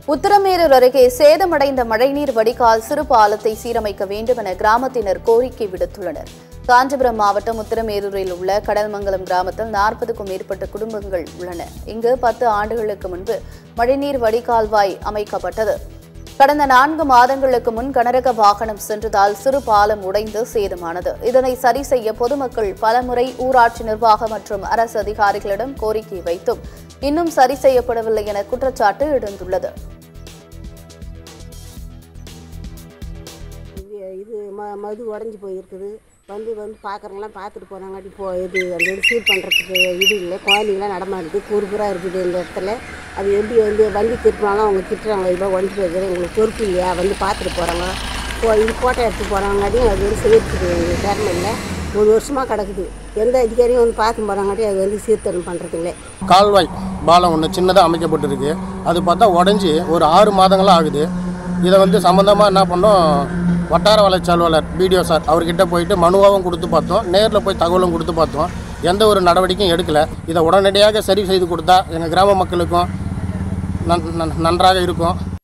உத்தரமேரூர் அருகே சேதமடைந்த மழைநீர் வடிகால் சிறு பாலத்தை சீரமைக்க வேண்டும் என கிராமத்தினர் கோரிக்கை விடுத்துள்ளனர் காஞ்சிபுரம் மாவட்டம் உத்தரமேரூரில் உள்ள கடல்மங்கலம் கிராமத்தில் நாற்பதுக்கும் மேற்பட்ட குடும்பங்கள் உள்ளன இங்கு பத்து ஆண்டுகளுக்கு முன்பு மழைநீர் வடிகால்வாய் அமைக்கப்பட்டது கடந்த நான்கு மாதங்களுக்கு முன் கனரக வாகனம் சென்றதால் சிறு பாலம் உடைந்து சேதமானது இதனை சரி செய்ய பொதுமக்கள் பலமுறை ஊராட்சி நிர்வாகம் மற்றும் அரசு அதிகாரிகளிடம் கோரிக்கை வைத்தும் இன்னும் சரி செய்யப்படவில்லை என குற்றச்சாட்டு எழுந்துள்ளது இது இது ம மது உடஞ்சி போயிருக்குது வந்து வந்து பார்க்குறவங்களாம் பார்த்துட்டு போனாங்காட்டி போ இது அந்த இது சீர் பண்ணுறதுக்கு இது இல்லை குழந்தைங்களாம் நடமாடுது குறுகுறாக இருக்குது இந்த இடத்துல அது எப்படி வந்து வண்டி திருப்பினாலும் அவங்க திட்டுறாங்க இவ்வளோ உடஞ்சி போயிருக்குது உங்களுக்கு பொறுப்பு இல்லையா வந்து பார்த்துட்டு போகிறாங்க போ இது ஃபோட்டோ எடுத்து போகிறாங்காட்டியும் அது வந்து செய்யறதுக்கு திறமை இல்லை ஒரு வருஷமாக கிடக்குது எந்த அதிகாரியும் வந்து பார்த்து போகிறாங்காட்டி அது வந்து சீர்திருத்தம் பண்ணுறது இல்லை கால்வாய் பாலம் ஒன்று சின்னதாக அமைக்கப்பட்டிருக்கு அது பார்த்தா உடஞ்சி ஒரு ஆறு மாதங்களாக ஆகுது இதை வந்து சம்மந்தமாக என்ன பண்ணோம் வட்டார வளர்ச்சி அலுவலர் பிடிஓ சார் அவர்கிட்ட போயிட்டு மனுவாகவும் கொடுத்து பார்த்தோம் நேரில் போய் தகவலும் கொடுத்து பார்த்தோம் எந்த ஒரு நடவடிக்கையும் எடுக்கலை இதை உடனடியாக சரி செய்து கொடுத்தா எங்கள் கிராம மக்களுக்கும் நன் நன்- நன்றாக இருக்கும்